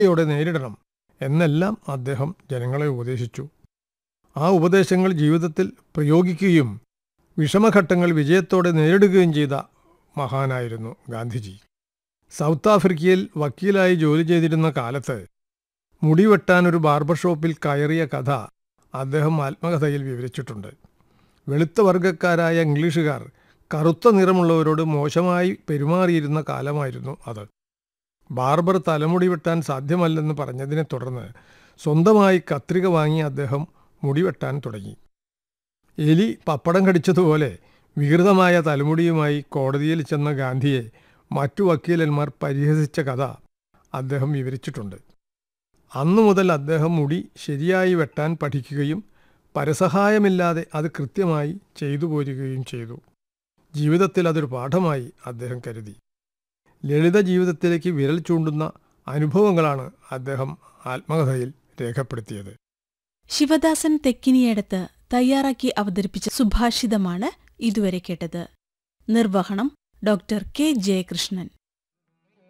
യോടെ നേരിടണം എന്നെല്ലാം അദ്ദേഹം ജനങ്ങളെ ഉപദേശിച്ചു ആ ഉപദേശങ്ങൾ ജീവിതത്തിൽ പ്രയോഗിക്കുകയും വിഷമഘട്ടങ്ങൾ വിജയത്തോടെ നേരിടുകയും ചെയ്ത മഹാനായിരുന്നു ഗാന്ധിജി സൗത്ത് ആഫ്രിക്കയിൽ വക്കീലായി ജോലി ചെയ്തിരുന്ന കാലത്ത് മുടിവെട്ടാൻ ഒരു ബാർബർ ഷോപ്പിൽ കയറിയ കഥ അദ്ദേഹം ആത്മകഥയിൽ വിവരിച്ചിട്ടുണ്ട് വെളുത്ത വർഗക്കാരായ ഇംഗ്ലീഷുകാർ കറുത്ത നിറമുള്ളവരോട് മോശമായി പെരുമാറിയിരുന്ന കാലമായിരുന്നു അത് ബാർബർ തലമുടി വെട്ടാൻ സാധ്യമല്ലെന്ന് പറഞ്ഞതിനെ തുടർന്ന് സ്വന്തമായി കത്രിക വാങ്ങി അദ്ദേഹം മുടി വെട്ടാൻ തുടങ്ങി എലി പപ്പടം കടിച്ചതുപോലെ വികൃതമായ തലമുടിയുമായി കോടതിയിൽ ചെന്ന ഗാന്ധിയെ മറ്റു വക്കീലന്മാർ പരിഹസിച്ച കഥ അദ്ദേഹം വിവരിച്ചിട്ടുണ്ട് അന്നു മുതൽ അദ്ദേഹം മുടി ശരിയായി വെട്ടാൻ പഠിക്കുകയും പരസഹായമില്ലാതെ അത് കൃത്യമായി ചെയ്തു പോരുകയും ചെയ്തു ജീവിതത്തിൽ അതൊരു പാഠമായി അദ്ദേഹം കരുതി ലളിത ജീവിതത്തിലേക്ക് വിരൽ ചൂണ്ടുന്ന അനുഭവങ്ങളാണ് അദ്ദേഹം ആത്മകഥയിൽ രേഖപ്പെടുത്തിയത് ശിവദാസൻ തെക്കിനിയടത്ത് തയ്യാറാക്കി അവതരിപ്പിച്ച സുഭാഷിതമാണ് ഇതുവരെ കേട്ടത് നിർവഹണം ഡോക്ടർ കെ ജയകൃഷ്ണൻ